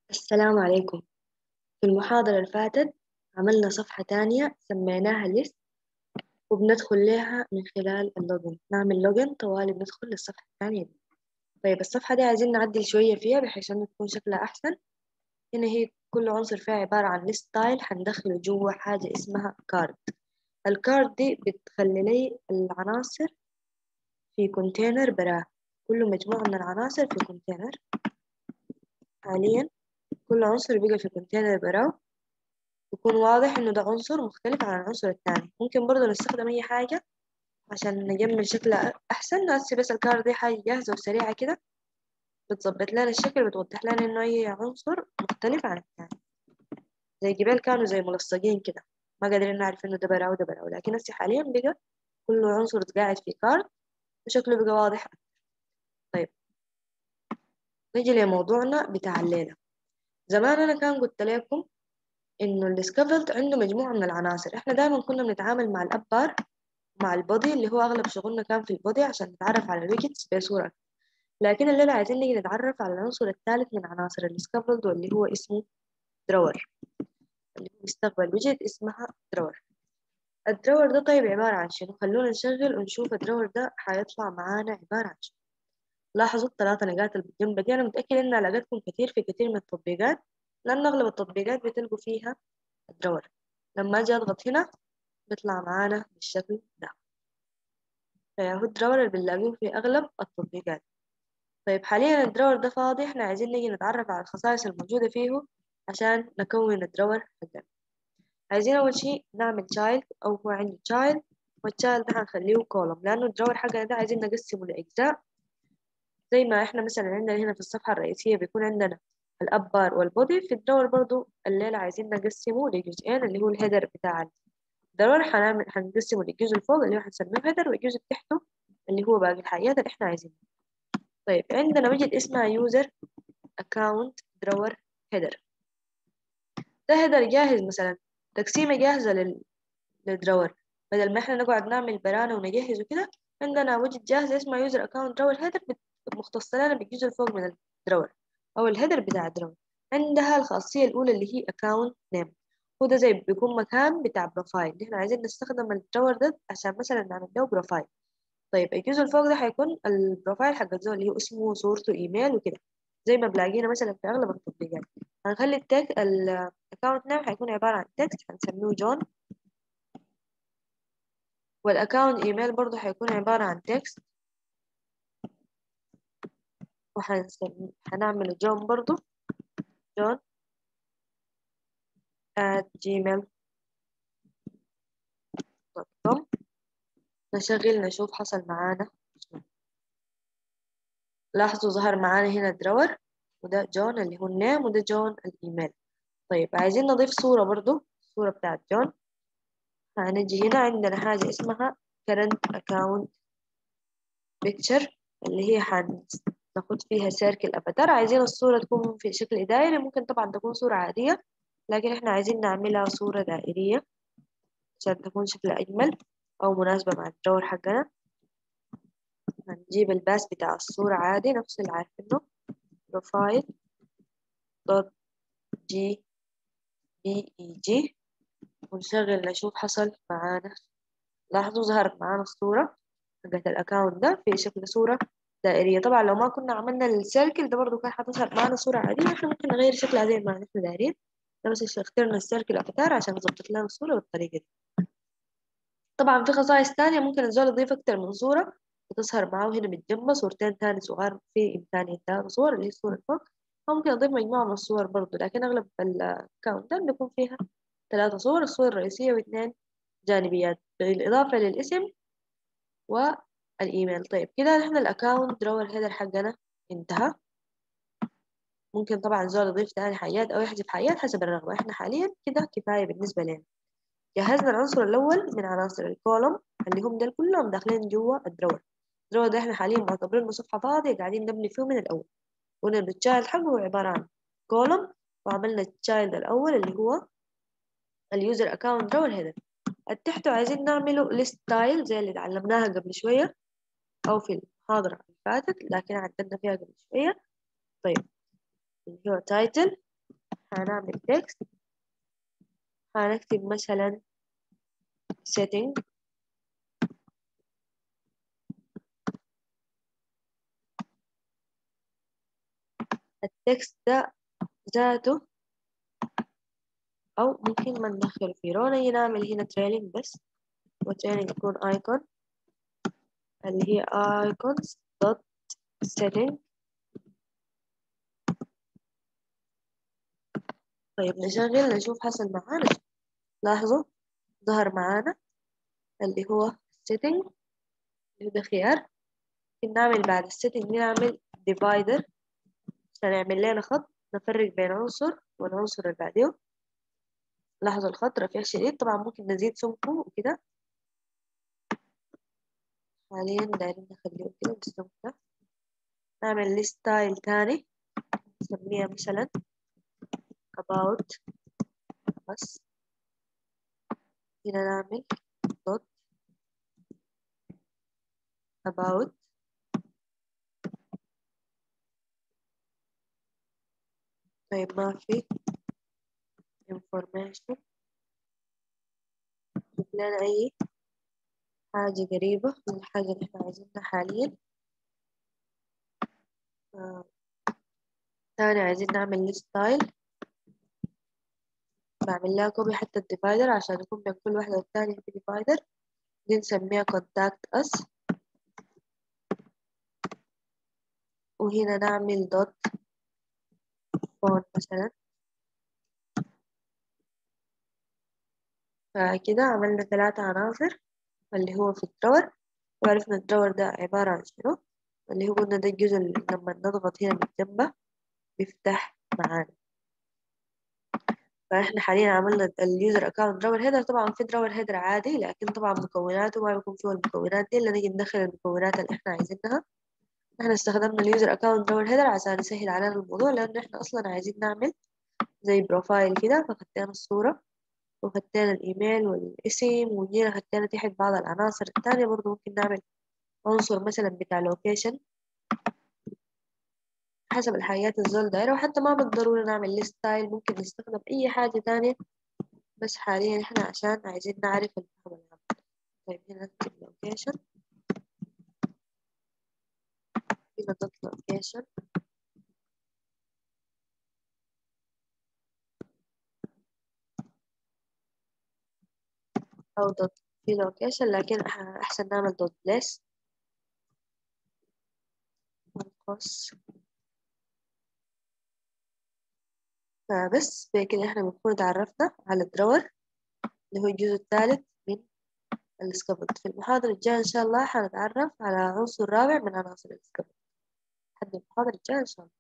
السلام عليكم في المحاضرة اللي فاتت عملنا صفحة تانية سميناها ليست وبندخل لها من خلال اللوجن نعمل لوجن طوالي بندخل للصفحة الثانية دي طيب الصفحة دي عايزين نعدل شوية فيها بحيث إنه تكون شكلها أحسن هنا هي كل عنصر فيها عبارة عن ليست ستايل حندخله جوا حاجة اسمها كارد الكارد دي بتخلي لي العناصر في كونتينر براه كل مجموعة من العناصر في كونتينر حاليا كل عنصر بيبقى في كونتينر براو يكون واضح إنه ده عنصر مختلف عن العنصر التاني ممكن برضه نستخدم أي حاجة عشان نجمل شكلها أحسن هسي بس الكارد دي حاجة جاهزة وسريعة كده بتظبط لنا الشكل بتوضح لنا إنه أي عنصر مختلف عن التاني زي جبال كانوا زي ملصقين كده ما قادرين نعرف إنه ده براو ده براو لكن هسي حاليا بقى كل عنصر قاعد في كارد وشكله بقى واضح أكتر طيب نيجي لموضوعنا بتاع الليلة زمان أنا كان قلت لكم إنه السكافلت عنده مجموعة من العناصر إحنا دائما كنا بنتعامل مع الأبار مع البودي اللي هو أغلب شغلنا كان في البودي عشان نتعرف على الويكتس بصورة لكن الليلة عايزين نيجي نتعرف على العنصر الثالث من عناصر السكافلد واللي هو اسمه درور اللي هو بيستقبل ويجت اسمها درور الدرور ده طيب عبارة عن شنو خلونا نشغل ونشوف الدرور ده حيطلع معانا عبارة عن شنو لاحظوا الثلاثة نقاط اللي بالجنب دي أنا متأكد إنها لقيتكم كتير في كتير من التطبيقات لأن أغلب التطبيقات بتلقوا فيها الدرور لما أجي أضغط هنا بيطلع معانا بالشكل ده فهو الدرور اللي بنلاقيه في أغلب التطبيقات طيب حاليا الدرور ده فاضي احنا عايزين نيجي نتعرف على الخصائص الموجودة فيه عشان نكون الدرور حقنا عايزين أول شيء نعمل child أو هو عندي child والchild ده هنخليه column لأنه الدرور حقنا ده عايزين نقسمه لأجزاء زي ما احنا مثلا عندنا هنا في الصفحة الرئيسية بيكون عندنا الأب بار والبودي في الدور برضو الليلة عايزين نقسمه لجزئين اللي هو الهيدر بتاع الدور هنعمل هنقسمه للجزء اللي فوق اللي هو هنسميه هيدر والجزء اللي تحته اللي هو باقي الحاجات اللي احنا عايزينها طيب عندنا وجد اسمها يوزر اكاونت درور هيدر ده هيدر جاهز مثلا تقسيمة جاهزة لل... للدرور بدل ما احنا نقعد نعمل برانا ونجهز وكده عندنا وجد جاهز اسمه يوزر اكاونت درور هيدر مختص لنا بالجزء الفوق من الدرور أو الهيدر بتاع الدرور عندها الخاصية الأولى اللي هي account name وده زي بيكون مكان بتاع بروفايل احنا عايزين نستخدم الدرور ده عشان مثلا نعمل له بروفايل طيب الجزء الفوق ده هيكون البروفايل حق الزول اللي هو اسمه صورته ايميل وكده زي ما بلاقينا مثلا في اغلب التطبيقات هنخلي التك الاكونت نيم هيكون عبارة عن تكست هنسميه جون والاكونت ايميل برضه هيكون عبارة عن تكست وهنعمل جون برضو جون at gmail دوت كوم نشغل نشوف حصل معانا لاحظوا ظهر معانا هنا درور وده جون اللي هو النيم وده جون الإيميل طيب عايزين نضيف صورة برضو الصورة بتاعت جون هنجي هنا عندنا حاجة اسمها current account picture اللي هي حن ناخد فيها سيركل افاتار عايزين الصورة تكون في شكل دائري ممكن طبعا تكون صورة عادية لكن احنا عايزين نعملها صورة دائرية عشان تكون شكلها أجمل أو مناسبة مع الدور حقنا هنجيب الباس بتاع الصورة عادي نفس اللي عارفينه بروفايل دوت جي بي اي جي ونشغل نشوف حصل معانا لاحظوا ظهرت معانا الصورة حقت الأكاونت ده في شكل صورة دائرية طبعا لو ما كنا عملنا السيركل ده برضو كان حتظهر معنا صورة عادية احنا ممكن نغير شكلها زي ما نحن دايرين ده بس اخترنا السيركل افاتار عشان نظبط لنا الصورة بالطريقة دي طبعا في خصائص تانية ممكن الزول يضيف أكتر من صورة وتظهر معاه هنا بالجنب صورتين تاني صغار في إمكانية ثلاث صور اللي هي الصورة الفوق ممكن أضيف مجموعة من الصور برضو لكن أغلب الأكاونت ده بيكون فيها ثلاثة صور الصورة الرئيسية واثنين جانبيات بالإضافة للاسم والإيميل طيب كده نحن الأكاونت درور هيدر حقنا انتهى ممكن طبعا زول يضيف تاني حاجات أو يحذف حاجات حسب الرغبة احنا حاليا كده كفاية بالنسبة لنا جهزنا العنصر الأول من عناصر الكولوم اللي هم دول كلهم داخلين جوا الدرور الدرور ده احنا حاليا معتبرينه صفحة فاضية قاعدين نبني فيه من الأول قلنا إنه التشايلد حقه هو عبارة عن كولوم وعملنا التشايلد الأول اللي هو اليوزر أكاونت درور هيدر تحته عايزين نعمله list style زي اللي اتعلمناها قبل شوية أو في المحاضرة اللي فاتت لكن عدلنا فيها قبل شوية طيب اللي هو title هنعمل text هنكتب مثلا setting التكست ده ذاته أو ممكن ما ندخل فيه لو نجي نعمل هنا trailing بس وtrailing يكون icon اللي هي icons dot setting طيب نشغل نشوف حصل معانا لاحظوا ظهر معانا اللي هو setting اللي ده خيار نعمل بعد السيتنج دي نعمل divider عشان يعمل لنا خط نفرق بين عنصر والعنصر اللي بعديه لاحظوا الخط رفيع شديد طبعا ممكن نزيد سمكه وكده حاليا دايرين نخليه كده بالسمك ده نعمل لي ستايل تاني نسميها مثلا about بس هنا نعمل dot about طيب ما في information شوف لنا أي حاجة قريبة من الحاجة اللي احنا عايزينها حاليا آه. تاني عايزين نعمل ستايل بعمل لها كوبي حتى الديفايدر عشان يكون بين كل واحدة والتانية في ديفايدر دي نسميها contact us وهنا نعمل دوت فون مثلا فكده عملنا ثلاثة عناصر اللي هو في الدرور وعرفنا الدرور ده عبارة عن شنو اللي هو قلنا ده الجزء اللي لما نضغط هنا من جنبه بيفتح معانا فاحنا حاليا عملنا اليوزر اكونت دراور هيدر طبعا في دراور هيدر عادي لكن طبعا مكوناته ما بيكون فيه المكونات دي اللي نيجي ندخل المكونات اللي احنا عايزينها احنا استخدمنا اليوزر اكونت دراور هيدر عشان يسهل علينا الموضوع لانه احنا اصلا عايزين نعمل زي بروفايل كده فخدتنا الصورة وخدتنا الايميل والاسم وجينا خدتنا تحت بعض العناصر التانية برضو ممكن نعمل عنصر مثلا بتاع لوكيشن حسب الحاجات الزول دايرة وحتى ما بالضرورة نعمل لي ستايل ممكن نستخدم أي حاجة تانية بس حاليا احنا عشان عايزين نعرف الفهم العام طيب هنا نكتب لوكيشن هنا دوت لوكيشن أو دوت في لوكيشن لكن أحسن نعمل دوت بليس ونقص فبس بكده احنا بنكون اتعرفنا على الدرور اللي هو الجزء الثالث من السكبت في المحاضرة الجاية إن شاء الله حنتعرف على عنصر رابع من عناصر السكبت لحد المحاضرة الجاية إن شاء الله